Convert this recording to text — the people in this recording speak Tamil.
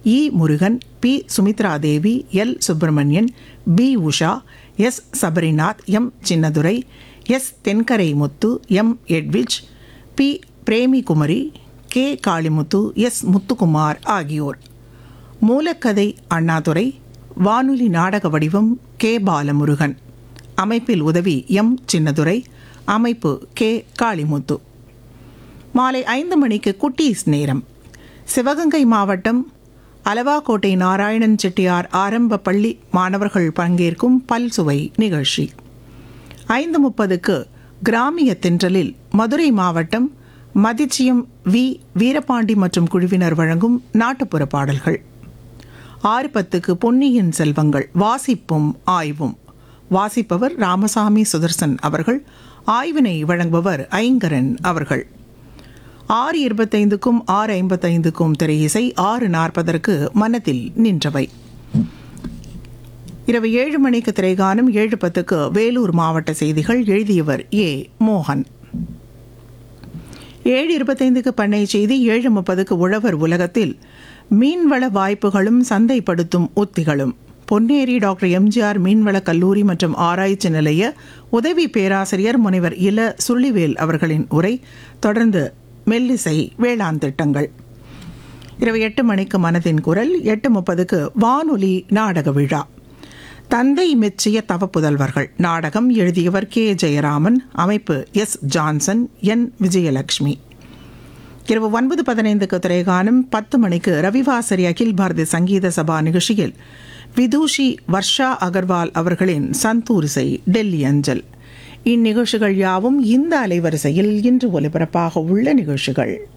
இ Murugan P Sumitra Devi L Subramanian P Usha S Sabarinath M Chinnadurai S Thenkarai Muthu M Edwich P Premikumari K Kalimuthu S Muthukumar ஆகியோர் மூலக்கதை அண்ணாதுரை வானொலி நாடக வடிவம் கே பாலமுருகன் அமைப்பில் உதவி எம் சின்னதுரை அமைப்பு கே காளிமுத்து மாலை ஐந்து மணிக்கு குட்டீஸ் நேரம் சிவகங்கை மாவட்டம் அலவாக்கோட்டை நாராயணன் செட்டியார் ஆரம்ப பள்ளி மாணவர்கள் பங்கேற்கும் பல்சுவை நிகழ்ச்சி ஐந்து முப்பதுக்கு கிராமிய தென்றலில் மதுரை மாவட்டம் மதிச்சியம் வி வீரபாண்டி மற்றும் குழுவினர் வழங்கும் நாட்டுப்புற பாடல்கள் ஆறு பத்துக்கு பொன்னியின் செல்வங்கள் வாசிப்பும் ஆய்வும் வாசிப்பவர் ராமசாமி சுதர்சன் அவர்கள் ஆய்வினை வழங்குபவர் ஐங்கரன் அவர்கள் ஆறு இருபத்தைந்துக்கும் ஆறு ஐம்பத்தைந்துக்கும் திரையிசை ஆறு நாற்பதற்கு மனதில் நின்றவை இரவு ஏழு மணிக்கு திரைகாணும் ஏழு பத்துக்கு வேலூர் மாவட்ட செய்திகள் எழுதியவர் ஏ மோகன் ஏழு இருபத்தைந்துக்கு பண்ணை செய்தி ஏழு முப்பதுக்கு உழவர் உலகத்தில் மீன்வள வாய்ப்புகளும் சந்தைப்படுத்தும் உத்திகளும் பொன்னேரி டாக்டர் எம்ஜிஆர் மீன்வள கல்லூரி மற்றும் ஆராய்ச்சி நிலைய உதவி பேராசிரியர் முனைவர் இல சுள்ளிவேல் அவர்களின் உரை தொடர்ந்து மெல்லிசை வேளாண் திட்டங்கள் இரவு எட்டு மணிக்கு மனதின் குரல் எட்டு முப்பதுக்கு வானொலி நாடக விழா தந்தை மெச்சிய தவப்புதல்வர்கள் நாடகம் எழுதியவர் கே ஜெயராமன் அமைப்பு எஸ் ஜான்சன் என் விஜயலட்சுமி இரவு ஒன்பது பதினைந்துக்கு திரைகாணும் பத்து மணிக்கு ரவிவாசரி அகில் பாரதி சங்கீத சபா நிகழ்ச்சியில் விதூஷி வர்ஷா அகர்வால் அவர்களின் சந்தூரிசை டெல்லி அஞ்சல் இந்நிகழ்ச்சிகள் யாவும் இந்த அலைவரிசையில் இன்று ஒலிபரப்பாக உள்ள நிகழ்ச்சிகள்